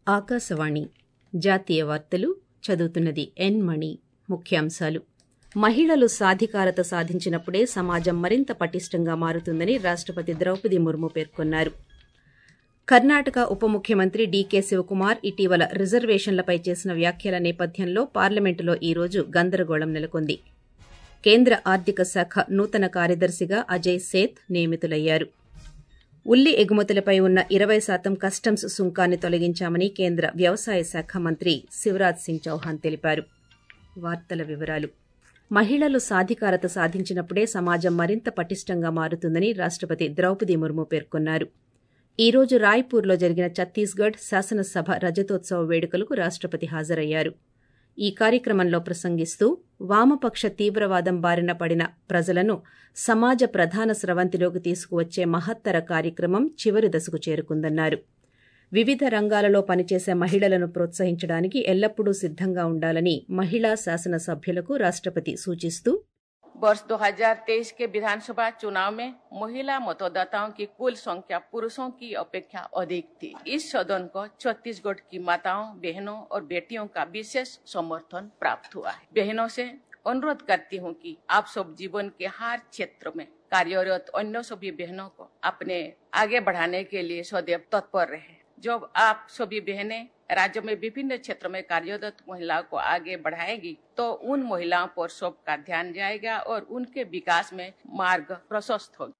ఆకాశవాణి జాతీయ వార్తలు చదువుతున్నది ఎన్ మణి ముఖ్యాంశాలు మహిళలు సాధికారత సాధించినప్పుడే సమాజం మరింత పటిష్టంగా మారుతుందని రాష్టపతి ద్రౌపది ముర్ము పేర్కొన్నారు కర్ణాటక ఉప ముఖ్యమంత్రి డీకే శివకుమార్ ఇటీవల రిజర్వేషన్లపై చేసిన వ్యాఖ్యల నేపథ్యంలో పార్లమెంటులో ఈ రోజు గందరగోళం నెలకొంది కేంద్ర ఆర్థిక శాఖ నూతన కార్యదర్శిగా అజయ్ సేత్ నియమితులయ్యారు ఉల్లి ఎగుమతులపై ఉన్న ఇరవై శాతం కస్టమ్స్ సుంకాన్ని తొలగించామని కేంద్ర వ్యవసాయ శాఖ మంత్రి శివరాజ్ సింగ్ చౌహాన్ తెలిపారు వార్తల వివరాలు మహిళలు సాధికారత సాధించినప్పుడే సమాజం మరింత పటిష్టంగా మారుతుందని రాష్టపతి ద్రౌపది ముర్ము పేర్కొన్నారు ఈ రోజు రాయ్పూర్లో జరిగిన ఛత్తీస్గఢ్ శాసనసభ రజతోత్సవ వేడుకలకు రాష్టపతి హాజరయ్యారు ఈ కార్యక్రమంలో ప్రసంగిస్తూ వామపక్ష తీవ్రవాదం బారిన పడిన ప్రజలను సమాజ ప్రధాన స్రవంతిలోకి తీసుకువచ్చే మహత్తర కార్యక్రమం చివరి దశకు చేరుకుందన్నారు వివిధ రంగాలలో పనిచేసే మహిళలను ప్రోత్సహించడానికి ఎల్లప్పుడూ సిద్దంగా ఉండాలని మహిళా శాసనసభ్యులకు రాష్టపతి సూచిస్తూ वर्ष 2023 के विधानसभा चुनाव में महिला मतदाताओं की कुल संख्या पुरुषों की अपेक्षा अधिक थी इस सदन को छत्तीसगढ़ की माताओं बहनों और बेटियों का विशेष समर्थन प्राप्त हुआ है बहनों से अनुरोध करती हूँ कि आप सब जीवन के हर क्षेत्र में कार्यरत अन्य सभी बहनों को अपने आगे बढ़ाने के लिए सदैव तत्पर रहे जब आप सभी बहनें राज्य में विभिन्न क्षेत्रों में कार्यरत महिलाओं को आगे बढ़ाएगी तो उन महिलाओं पर सबका ध्यान जाएगा और उनके विकास में मार्ग प्रशस्त होगा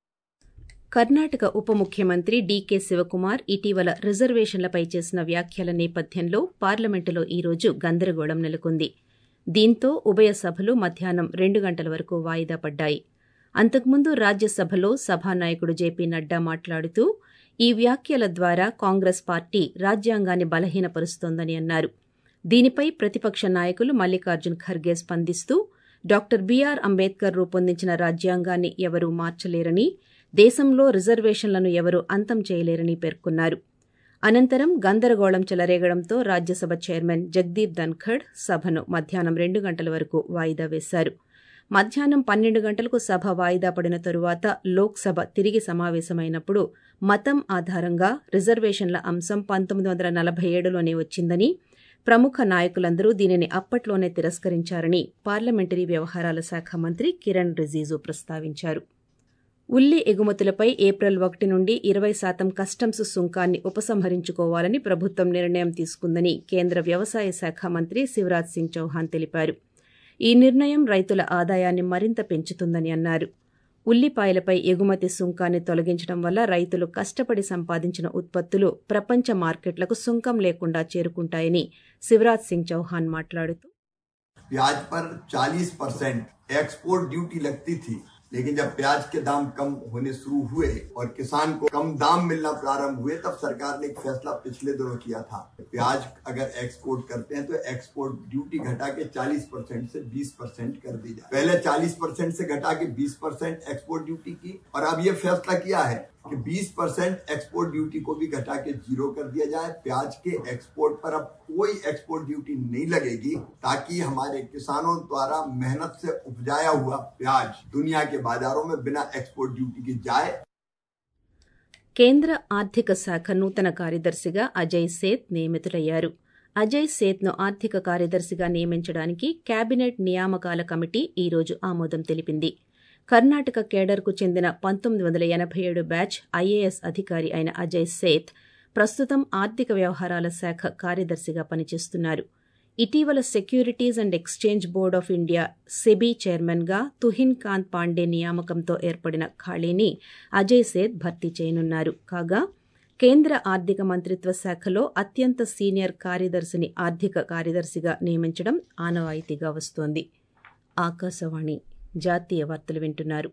కర్ణాటక ఉప ముఖ్యమంత్రి డీకే శివకుమార్ ఇటీవల రిజర్వేషన్లపై చేసిన వ్యాఖ్యల నేపథ్యంలో పార్లమెంటులో ఈ రోజు గందరగోళం నెలకొంది దీంతో ఉభయ సభలు మధ్యాహ్నం రెండు గంటల వరకు వాయిదా పడ్డాయి అంతకుముందు రాజ్యసభలో సభానాయకుడు జేపీ నడ్డా మాట్లాడుతూ ఈ వ్యాఖ్యల ద్వారా కాంగ్రెస్ పార్టీ రాజ్యాంగాన్ని బలహీనపరుస్తోందని అన్నారు దీనిపై ప్రతిపక్ష నాయకులు మల్లికార్జున్ ఖర్గే స్పందిస్తూ డాక్టర్ బీఆర్ అంబేద్కర్ రూపొందించిన రాజ్యాంగాన్ని ఎవరూ మార్చలేరని దేశంలో రిజర్వేషన్లను ఎవరూ అంతం చేయలేరని పేర్కొన్నారు అనంతరం గందరగోళం చెలరేగడంతో రాజ్యసభ చైర్మన్ జగదీప్ ధన్ఖడ్ సభను మధ్యాహ్నం రెండు గంటల వరకు వాయిదా వేశారు మధ్యాహ్నం పన్నెండు గంటలకు సభ వాయిదా పడిన తరువాత లోక్సభ తిరిగి సమావేశమైనప్పుడు మతం ఆధారంగా రిజర్వేషన్ల అంశం పంతొమ్మిది వందల నలభై ఏడులోనే వచ్చిందని ప్రముఖ నాయకులందరూ దీనిని అప్పట్లోనే తిరస్కరించారని పార్లమెంటరీ వ్యవహారాల శాఖ మంత్రి కిరణ్ రిజిజు ప్రస్తావించారు ఉల్లి ఎగుమతులపై ఏప్రిల్ ఒకటి నుండి ఇరవై శాతం కస్టమ్స్ సుంకాన్ని ఉపసంహరించుకోవాలని ప్రభుత్వం నిర్ణయం తీసుకుందని కేంద్ర వ్యవసాయ శాఖ మంత్రి శివరాజ్ సింగ్ చౌహాన్ తెలిపారు ఈ నిర్ణయం రైతుల ఆదాయాన్ని మరింత పెంచుతుందని అన్నారు ఉల్లిపాయలపై ఎగుమతి సుంకాన్ని తొలగించడం వల్ల రైతులు కష్టపడి సంపాదించిన ఉత్పత్తులు ప్రపంచ మార్కెట్లకు సుంకం లేకుండా చేరుకుంటాయని శివరాజ్ సింగ్ చౌహాన్ మాట్లాడుతూ प्याज पर 40 परसेंट एक्सपोर्ट ड्यूटी लगती थी लेकिन जब प्याज के दाम कम होने शुरू हुए और किसान को कम दाम मिलना प्रारंभ हुए तब सरकार ने एक फैसला पिछले दिनों किया था प्याज अगर एक्सपोर्ट करते हैं तो एक्सपोर्ट ड्यूटी घटा के 40 परसेंट से 20 परसेंट कर दी जाए पहले 40 परसेंट से घटा के 20 परसेंट एक्सपोर्ट ड्यूटी की और अब ये फैसला किया है कि 20 परसेंट एक्सपोर्ट ड्यूटी को भी घटा के जीरो कर दिया जाए प्याज के एक्सपोर्ट पर अब कोई एक्सपोर्ट ड्यूटी नहीं लगेगी ताकि हमारे किसानों द्वारा मेहनत से उपजाया हुआ प्याज दुनिया के बाजारों में बिना एक्सपोर्ट ड्यूटी के जाए కేంద్ర ఆర్థిక శాఖ నూతన కార్యదర్శిగా అజయ్ సేత్ నియమితులయ్యారు అజయ్ సేత్ను ఆర్థిక కార్యదర్శిగా నియమించడానికి కేబినెట్ నియామకాల కమిటీ ఈ రోజు ఆమోదం తెలిపింది కర్ణాటక కేడర్కు చెందిన పంతొమ్మిది వందల ఎనభై ఏడు బ్యాచ్ ఐఏఎస్ అధికారి అయిన అజయ్ సేత్ ప్రస్తుతం ఆర్థిక వ్యవహారాల శాఖ కార్యదర్శిగా పనిచేస్తున్నారు ఇటీవల securities and exchange board of India SEBI చైర్మన్గా తుహిన్ కాంత్ పాండే నియామకంతో ఏర్పడిన ఖాళీని అజయ్ సేత్ భర్తీ చేయనున్నారు కాగా కేంద్ర ఆర్థిక మంత్రిత్వ శాఖలో అత్యంత సీనియర్ కార్యదర్శిని ఆర్థిక కార్యదర్శిగా నియమించడం ఆనవాయితీగా వస్తోంది ఆకాశవాణి జాతీయ వార్తలు వింటున్నారు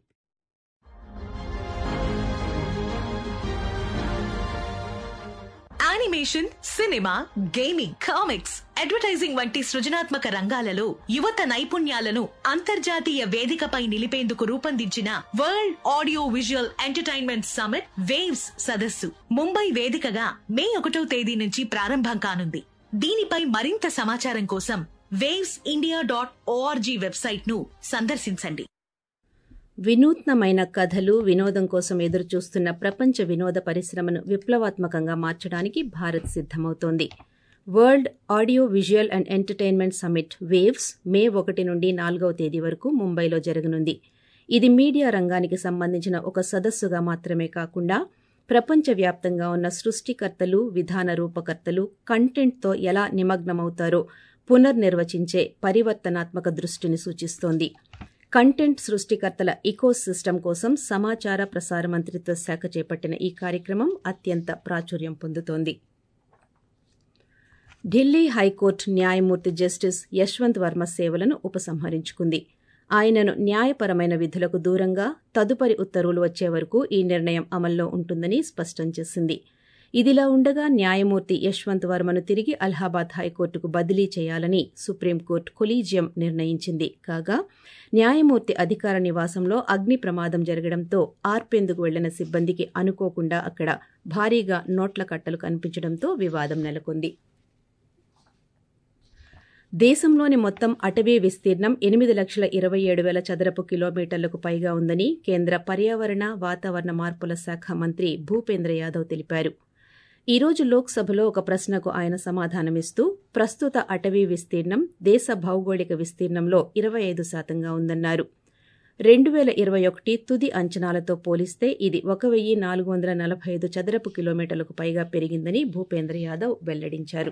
animation cinema gaming comics advertising వంటి సృజనాత్మక రంగాలలో యువత నైపుణ్యాలను అంతర్జాతీయ వేదికపై నిలిపేందుకు రూపొందించిన world audio visual entertainment summit waves సదస్సు ముంబై వేదికగా మే ఒకటో తేదీ నుంచి ప్రారంభం కానుంది దీనిపై మరింత సమాచారం కోసం waves India dot O R G website ను సందర్శించండి వినూత్నమైన కథలు వినోదం కోసం ఎదురుచూస్తున్న ప్రపంచ వినోద పరిశ్రమను విప్లవాత్మకంగా మార్చడానికి భారత్ సిద్దమవుతోంది world audio visual and entertainment summit waves May ఒకటి నుండి నాలుగవ తేదీ వరకు ముంబైలో జరగనుంది ఇది మీడియా రంగానికి సంబంధించిన ఒక సదస్సుగా మాత్రమే కాకుండా ప్రపంచవ్యాప్తంగా ఉన్న సృష్టికర్తలు విధాన రూపకర్తలు కంటెంట్తో ఎలా నిమగ్నమవుతారో పునర్నిర్వచించే పరివర్తనాత్మక దృష్టిని సూచిస్తోంది కంటెంట్ సృష్టికర్తల ఇకో సిస్టమ్ కోసం సమాచార ప్రసార మంత్రిత్వ శాఖ చేపట్టిన ఈ కార్యక్రమం అత్యంత ప్రాచుర్యం పొందుతోంది ఢిల్లీ హైకోర్టు న్యాయమూర్తి జస్టిస్ యశ్వంత్ వర్మ సేవలను ఉపసంహరించుకుంది ఆయనను న్యాయపరమైన విధులకు దూరంగా తదుపరి ఉత్తర్వులు వచ్చే వరకు ఈ నిర్ణయం అమల్లో ఉంటుందని స్పష్టం చేసింది ఇదిలా ఉండగా న్యాయమూర్తి యశ్వంత్ వర్మను తిరిగి అలహాబాద్ హైకోర్టుకు బదిలీ చేయాలని సుప్రీంకోర్టు కొలీజియం నిర్ణయించింది కాగా న్యాయమూర్తి అధికార నివాసంలో అగ్ని ప్రమాదం జరగడంతో ఆర్పేందుకు వెళ్లిన సిబ్బందికి అనుకోకుండా అక్కడ భారీగా నోట్ల కట్టలు కనిపించడంతో వివాదం నెలకొంది దేశంలోని మొత్తం అటవీ విస్తీర్ణం ఎనిమిది లక్షల ఇరవై ఏడు వేల చదరపు కిలోమీటర్లకు పైగా ఉందని కేంద్ర పర్యావరణ వాతావరణ మార్పుల శాఖ మంత్రి భూపేంద్ర యాదవ్ తెలిపారు ఈ రోజు లోక్సభలో ఒక ప్రశ్నకు ఆయన సమాధానమిస్తూ ప్రస్తుత అటవీ విస్తీర్ణం దేశ భౌగోళిక విస్తీర్ణంలో ఇరవై ఐదు శాతంగా ఉందన్నారు రెండు వేల ఇరవై ఒకటి తుది అంచనాలతో పోలిస్తే ఇది ఒక వెయ్యి నాలుగు వందల నలభై ఐదు చదరపు కిలోమీటర్లకు పైగా పెరిగిందని భూపేంద్ర యాదవ్ వెల్లడించారు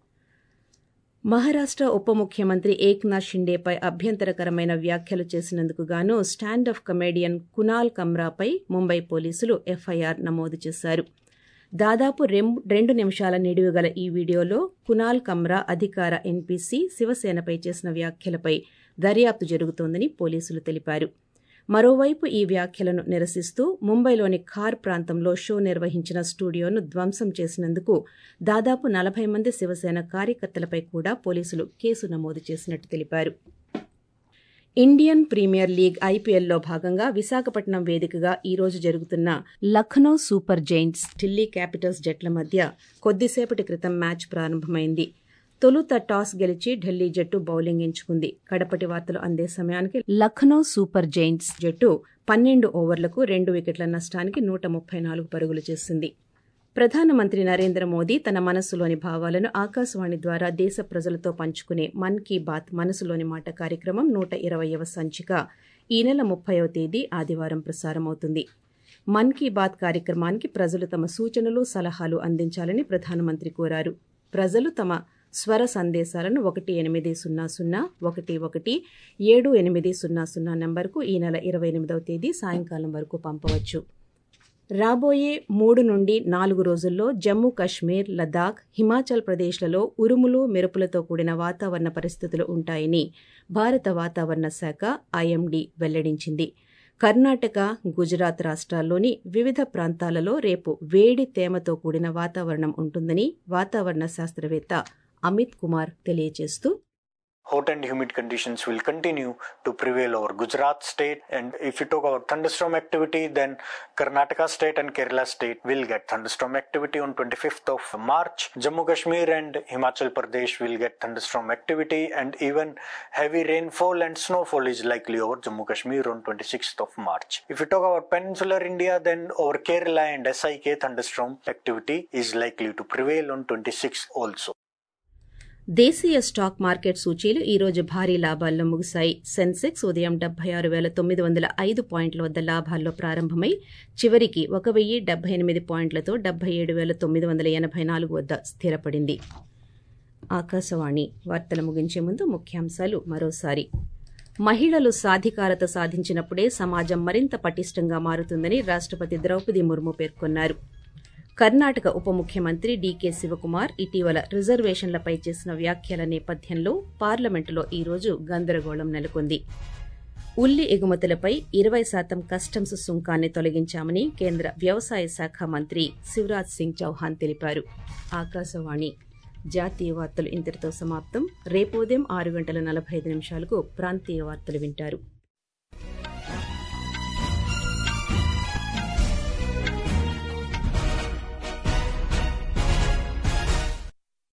మహారాష్ట ఉప ముఖ్యమంత్రి ఏక్నాథ్ షిండేపై అభ్యంతరకరమైన వ్యాఖ్యలు చేసినందుకు గాను స్టాండ్ అప్ కమేడియన్ కునాల్ కమ్రాపై ముంబై పోలీసులు ఎఫ్ఐఆర్ నమోదు చేశారు దాదాపు రెండు నిమిషాల నిడివి గల ఈ వీడియోలో కునాల్ కమ్రా అధికార ఎన్పీసీ శివసేనపై చేసిన వ్యాఖ్యలపై దర్యాప్తు జరుగుతోందని పోలీసులు తెలిపారు మరోవైపు ఈ వ్యాఖ్యలను నిరసిస్తూ ముంబైలోని ఖార్ ప్రాంతంలో షో నిర్వహించిన స్టూడియోను ధ్వంసం చేసినందుకు దాదాపు నలభై మంది శివసేన కార్యకర్తలపై కూడా పోలీసులు కేసు నమోదు చేసినట్టు తెలిపారు ఇండియన్ ప్రీమియర్ లీగ్ ఐపీఎల్లో భాగంగా విశాఖపట్నం వేదికగా ఈ రోజు జరుగుతున్న Lucknow super giants Delhi capitals జట్ల మధ్య కొద్దిసేపటి క్రితం మ్యాచ్ ప్రారంభమైంది తొలుత టాస్ గెలిచి ఢిల్లీ జట్టు బౌలింగ్ ఎంచుకుంది కడపటి వార్తలు అందే సమయానికి లక్నో సూపర్ జైంట్స్ జట్టు పన్నెండు ఓవర్లకు రెండు వికెట్ల నష్టానికి నూట ముప్పై నాలుగు పరుగులు చేసింది ప్రధానమంత్రి నరేంద్ర మోదీ తన మనస్సులోని భావాలను ఆకాశవాణి ద్వారా దేశ ప్రజలతో పంచుకునే మన్ కీ బాత్ మనసులోని మాట కార్యక్రమం నూట ఇరవయవ సంచిక ఈ నెల ముప్పైవ తేదీ ఆదివారం ప్రసారమవుతుంది మన్ కీ బాత్ కార్యక్రమానికి ప్రజలు తమ సూచనలు సలహాలు అందించాలని ప్రధానమంత్రి కోరారు ప్రజలు తమ స్వర సందేశాలను ఒకటి ఎనిమిది సున్నా సున్నా ఒకటి ఒకటి ఏడు ఎనిమిది సున్నా సున్నా నంబర్కు ఈ నెల ఇరవై ఎనిమిదవ తేదీ సాయంకాలం వరకు పంపవచ్చు రాబోయే మూడు నుండి నాలుగు రోజుల్లో జమ్మూ కశ్మీర్ లదాఖ్ హిమాచల్ ప్రదేశ్లలో ఉరుములు మెరుపులతో కూడిన వాతావరణ పరిస్థితులు ఉంటాయని భారత వాతావరణ శాఖ ఐఎండీ వెల్లడించింది కర్ణాటక గుజరాత్ రాష్ట్రాల్లోని వివిధ ప్రాంతాలలో రేపు వేడి తేమతో కూడిన వాతావరణం ఉంటుందని వాతావరణ శాస్త్రవేత్త అమిత్ కుమార్ తెలియజేస్తూ hot and humid conditions will continue to prevail over Gujarat state. And if you talk about thunderstorm activity, then Karnataka state and Kerala state will get thunderstorm activity on 25th of March. Jammu Kashmir and Himachal Pradesh will get thunderstorm activity and even heavy rainfall and snowfall is likely over Jammu Kashmir on 26th of March. If you talk about peninsular India, then over Kerala and SIK thunderstorm activity is likely to prevail on 26th also. దేశీయ stock market సూచీలు ఈ రోజు భారీ లాభాల్లో ముగిశాయి సెన్సెక్స్ ఉదయం డెబ్బై ఆరు వేల తొమ్మిది వందల ఐదు పాయింట్ల వద్ద లాభాల్లో ప్రారంభమై చివరికి ఒక వెయ్యి డెబ్బై ఎనిమిది పాయింట్లతో డెబ్బై ఏడు వేల తొమ్మిది వందల ఎనభై నాలుగు వద్ద స్థిరపడింది ఆకాశవాణి వార్తలు ముగించే ముందు ముఖ్యాంశాలు మరోసారి మహిళలు సాధికారత సాధించినప్పుడే సమాజం మరింత పటిష్టంగా మారుతుందని రాష్టపతి ద్రౌపది ముర్ము పేర్కొన్నారు కర్ణాటక ఉప ముఖ్యమంత్రి డీకే శివకుమార్ ఇటీవల రిజర్వేషన్లపై చేసిన వ్యాఖ్యల నేపథ్యంలో పార్లమెంటులో ఈ రోజు గందరగోళం నెలకొంది ఉల్లి ఎగుమతులపై ఇరవై శాతం కస్టమ్స్ సుంకాన్ని తొలగించామని కేంద్ర వ్యవసాయ శాఖ మంత్రి శివరాజ్ సింగ్ చౌహాన్ తెలిపారు ఆకాశవాణి జాతీయ వార్తలు ఇంతటితో సమాప్తం రేపు ఉదయం ఆరు గంటల నలభై ఐదు నిమిషాలకు ప్రాంతీయ వార్తలు వింటారు